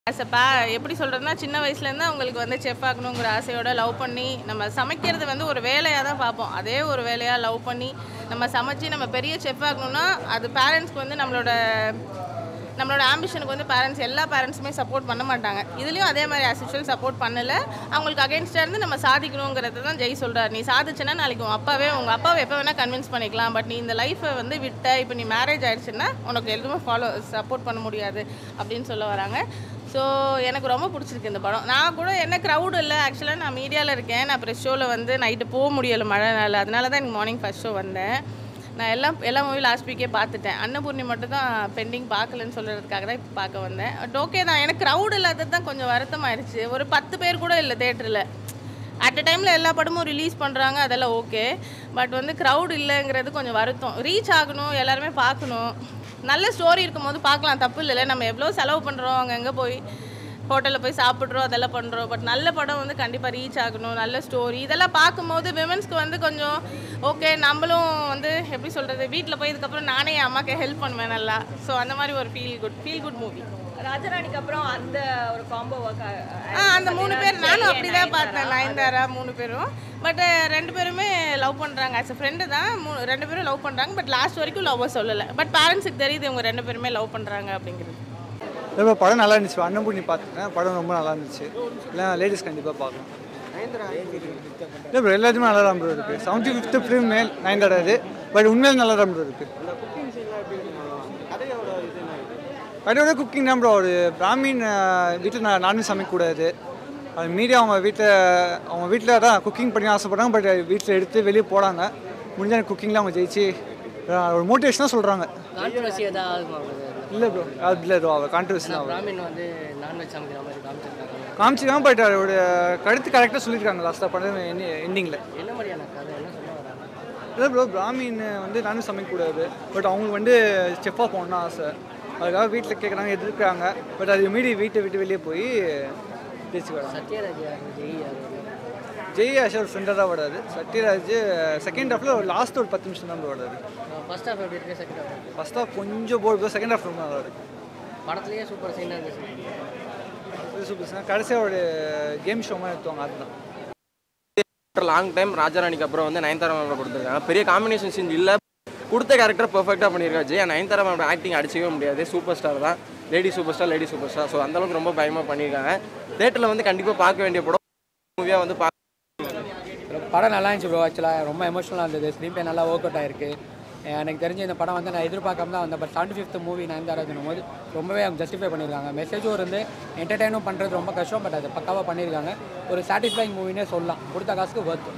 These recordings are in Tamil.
ஆஸ் அ பே எப்படி சொல்கிறதுனா சின்ன வயசுலேருந்து அவங்களுக்கு வந்து செஃப் ஆகணுங்கிற ஆசையோட லவ் பண்ணி நம்ம சமைக்கிறது வந்து ஒரு வேலையாக தான் பார்ப்போம் அதே ஒரு வேலையாக லவ் பண்ணி நம்ம சமைச்சு நம்ம பெரிய செஃப் ஆகணும்னா அது பேரண்ட்ஸ்க்கு வந்து நம்மளோட நம்மளோட ஆம்பிஷனுக்கு வந்து பேரண்ட்ஸ் எல்லா பேரண்ட்ஸுமே சப்போர்ட் பண்ண மாட்டாங்க இதுலேயும் அதே மாதிரி அசிச்சுவல் சப்போர்ட் பண்ணல அவங்களுக்கு அகேன்ஸ்டாக இருந்து நம்ம சாதிக்கணுங்கிறது தான் ஜெய் சொல்கிறார் நீ சாதிச்சுன்னா நாளைக்கு உன் அப்பாவே உங்கள் அப்பாவை எப்போ வேணால் கன்வின்ஸ் பண்ணிக்கலாம் பட் நீ இந்த லைஃப்பை வந்து விட்ட இப்போ நீ மேரேஜ் ஆயிடுச்சுன்னா உனக்கு எதுவுமே ஃபாலோ சப்போர்ட் பண்ண முடியாது அப்படின்னு சொல்ல வராங்க ஸோ எனக்கு ரொம்ப பிடிச்சிருக்கு இந்த படம் நான் கூட என்ன க்ரௌடு இல்லை ஆக்சுவலாக நான் மீடியாவில் இருக்கேன் நான் ப்ரெஷ் ஷோவில் வந்து நைட்டு போக முடியலை மழைனால அதனால தான் எனக்கு மார்னிங் ஃபஸ்ட் ஷோ வந்தேன் நான் எல்லாம் எல்லா மூவி லாஸ்ட் வீக்கே பார்த்துட்டேன் அன்னபூர்ணி மட்டும் தான் பெண்டிங் பார்க்கலன்னு சொல்கிறதுக்காக தான் இப்போ பார்க்க வந்தேன் பட் ஓகே தான் எனக்கு க்ரௌட் இல்லாதது தான் கொஞ்சம் வருத்தமாயிருச்சு ஒரு பத்து பேர் கூட இல்லை தேட்டரில் அட் அ டைமில் எல்லா படமும் ரிலீஸ் பண்ணுறாங்க அதெல்லாம் ஓகே பட் வந்து க்ரௌட் இல்லைங்கிறது கொஞ்சம் வருத்தம் ரீச் ஆகணும் எல்லாருமே பார்க்கணும் நல்ல ஸ்டோரி இருக்கும் போது பார்க்கலாம் தப்பு இல்லைல்ல நம்ம எவ்வளோ செலவு பண்ணுறோம் அங்கங்கே போய் ஹோட்டலில் போய் சாப்பிட்றோம் அதெல்லாம் பண்ணுறோம் பட் நல்ல படம் வந்து கண்டிப்பாக ரீச் ஆகணும் நல்ல ஸ்டோரி இதெல்லாம் பார்க்கும்போது விமன்ஸ்க்கு வந்து கொஞ்சம் ஓகே நம்மளும் வந்து எப்படி சொல்கிறது வீட்டில் போய் இதுக்கப்புறம் நானே என் அம்மாக்கு ஹெல்ப் பண்ணுவேன் நல்லா ஸோ அந்த மாதிரி ஒரு feel good feel good movie ராஜராணிக்கு அப்புறம் அந்த ஒரு காம்போ ஒர்க் ஆ அந்த மூணு பேர் நானும் அப்படி தான் பார்த்தேன் நயன்தாரா மூணு பேரும் பட் ரெண்டு பேருமே லவ் பண்ணுறாங்க ஆஸ் அ ஃப்ரெண்டு தான் மூணு ரெண்டு பேரும் லவ் பண்ணுறாங்க பட் லாஸ்ட் வரைக்கும் லவ் சொல்லலை பட் பேரண்ட்ஸுக்கு தெரியுது இவங்க ரெண்டு பேருமே லவ் பண்ணுறாங்க அப்படிங்கிறது இப்போ படம் நல்லா இருந்துச்சு அன்னபூர்ணி பார்த்துட்டேன் படம் ரொம்ப நல்லா இருந்துச்சு இல்லை லேடிஸ் கண்டிப்பாக பார்க்கலாம் இல்லை ப்ரோ எல்லாத்தையுமே நல்லா தான் ப்ரோ இருக்குது செவன்ட்டி ஃபிஃப்த்து ஃபிலிம் மேல் நயன்தாரா இது பட் உண்மையில நல்லா தான் ப்ரோ இருக்குது கடையோட குக்கிங் தான் ப்ரோ ஒரு பிராமின் வீட்டில் நான் நான்வெஜ் சமைக்கக்கூடாது அது மீறி அவங்க வீட்டில் அவங்க வீட்டில் தான் குக்கிங் பண்ணி ஆசைப்படுறாங்க பட் வீட்டில் எடுத்து வெளியே போடாங்க முடிஞ்ச குக்கிங்கில் அவங்க ஜெயிச்சு அஹ், ஒரு மோட்டிவேஷனாக சொல்கிறாங்க கான்ட்ரவர்சி ஏதாவது ஆகுமா brother? இல்லை ப்ரோ அது இல்லை ப்ரோ அவர் கான்ட்ரவர்சி தான் பிராமின் வந்து நான்வெஜ் சமைக்கிற மாதிரி காமிச்சிருக்காங்க காமிச்சிக்காம பட் அவரோட கருத்து கரெக்டாக சொல்லியிருக்காங்க லாஸ்ட்டாக பண்ண எண்டிங்கில் என்ன மாதிரியான கதை என்ன சொல்ல வராங்க இல்லை ப்ரோ பிராமின் வந்து நானும் சமைக்கக்கூடாது பட் அவங்களுக்கு வந்து செஃப்பாக போகணும்னு ஆசை அதுக்காக வீட்டில் கேட்குறாங்க எதிர்க்கிறாங்க பட் அது மீறி வீட்டை விட்டு வெளியே போய் ஜெயிச்சு வராங்க சத்யராஜ் யார் ஜெய் யார் ஜெய் ஆஷா ஒரு ஃப்ரெண்டாக தான் வராது சத்யராஜ் செகண்ட் ஹாஃபில் ஒரு லாஸ்ட் ஒரு பத்து நிமிஷம் தான் வராது ஃபர்ஸ்ட் ஹாஃப் எப்படி இருக்கு செகண்ட் ஹாஃப் ஃபஸ்ட் ஹாஃப் கொஞ்சம் போர் செகண்ட் ஹாஃப் ரொம்ப நல்லா இருக்கு படத்துலேயே சூப்பர் சீனாக இருந்துச்சு இது சூப்பர் கடைசியாக ஒரு கேம் ஷோ மாதிரி எடுத்துவாங்க அதுதான் லாங் டைம் ராஜாராணிக்கு அப்புறம் வந்து நயன்தாரா மேம் கொடுத்துருக்காங்க பெரிய காம்பினேஷன் சீன் இல்லை கொடுத்த கேரக்டர் பெர்ஃபெக்டாக பண்ணியிருக்காரு ஜெயா நயன்தாரா மேம் ஆக்டிங் அடிச்சிக்கவே முடியாது சூப்பர் ஸ்டார் தான் lady super star lady super star so அந்தளவுக்கு ரொம்ப பயமாக பண்ணியிருக்காங்க தேட்டரில் வந்து கண்டிப்பாக பார்க்க வேண்டிய படம் மூவியாக வந்து பார்க்க படம் நல்லா இருந்துச்சு ப்ரோ ஆக்சுவலாக ரொம்ப எமோஷனலாக இருந்தது ஸ்க்ரீன் பிளே நல்லா ஒர்க் அவுட் ஆயிருக்கு எனக்கு தெரிஞ்ச இந்த படம் வந்து நான் எதிர்பார்க்காம தான் வந்தேன் பட் செவன்டி ஃபிஃப்த் மூவி நயன்தாராஜனும் போது ரொம்பவே அவங்க ஜஸ்டிஃபை பண்ணியிருக்காங்க மெசேஜும் இருந்து என்டர்டைனும் பண்ணுறது ரொம்ப கஷ்டம் பட் அது பக்காவாக பண்ணியிருக்காங்க ஒரு சாட்டிஸ்ஃபைங் மூவினே சொல்லலாம் கொடுத்த காசுக்கு ஒர்த்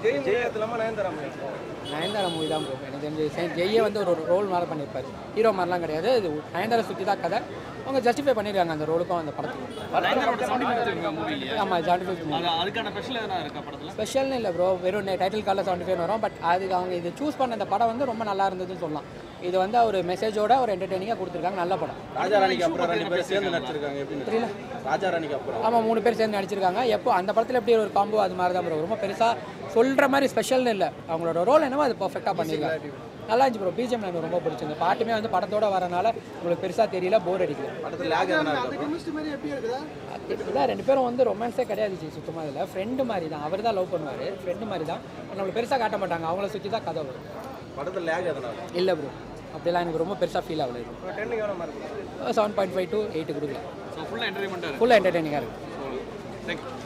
நயன்தாரா மூவி தான் ப்ரோ எனக்கு தெரிஞ்சு செ- ஜெய்யே வந்து ஒரு ரோல் மாதிரி பண்ணியிருப்பாரு ஹீரோ மாதிரிலாம் கிடையாது இது நயன்தாரா சுற்றி தான் கதை அவங்க ஜஸ்டிஃபை பண்ணியிருக்காங்க அந்த ரோலுக்கும் அந்த படத்துக்கும் ஆமாம் செவன்டி ஃபிஃப்த் மூவி அதுக்கான ஸ்பெஷல் எதனா இருக்கா படத்துல ஸ்பெஷல்னு இல்லை ப்ரோ வெறும் டைட்டில் காலில் செவன்டி ஃபைவ் வரும் பட் அதுக்கு அவங்க இது சூஸ் பண்ண இந்த படம் வந்து ரொம்ப நல்லா இருந்ததுன்னு சொல்லலாம் இது வந்து ஒரு மெசேஜோட ஒரு என்டர்டெய்னிங்காக கொடுத்துருக்காங்க நல்ல படம் ராஜாராணிக்கு அப்புறம் ரெண்டு பேரும் சேர்ந்து நடிச்சிருக்காங்க எப்படி புரியல ராஜாராணிக்கு அப்புறம் ஆமாம் மூணு பேர் சேர்ந்து நடிச்சிருக்காங்க எப்போ அந்த படத்தில் எப்படி ஒரு காம்போ அது மாதிரி தான் ப்ரோ ரொம்ப பெருசாக சொல்கிற மாதிரி ஸ்பெஷல்னு இல்லை அவங்களோட ரோல் என்னவோ அது பர்ஃபெக்டாக பண்ணியிருக்காங்க நல்லா இருந்துச்சு ப்ரோ பிஜிஎம் எனக்கு ரொம்ப பிடிச்சிருந்து பாட்டுமே வந்து படத்தோட வரனால உங்களுக்கு பெருசாக தெரியல போர் அடிக்கல படத்துல லேக் எதனா இருக்கா இல்லை ரெண்டு பேரும் வந்து ரொமான்ஸே கிடையாது ஜி சுத்தமாக இதில் ஃப்ரெண்டு மாதிரி தான் அவர் தான் லவ் பண்ணுவார் ஃப்ரெண்டு மாதிரி தான் நம்மளுக்கு பெருசாக காட்ட மாட்டாங்க அவங்கள சுற்றி தான் கதை வரும் படத்துல லேக் எதனா இருக்கா இல்லை ப்ரோ அப்படிலாம் எனக்கு ரொம்ப பெருசாக ஃபீல் ஆகல டென்னுக்கு எவ்வளோ mark seven point five to eight கொடுக்கலாம் ஸோ ஃபுல்லாக என்டர்டைன்மெண்ட்டாக ஃபுல்லாக என்டர்டெய்னிங்காக இருக்குது இருக்கு தேங்க்யூ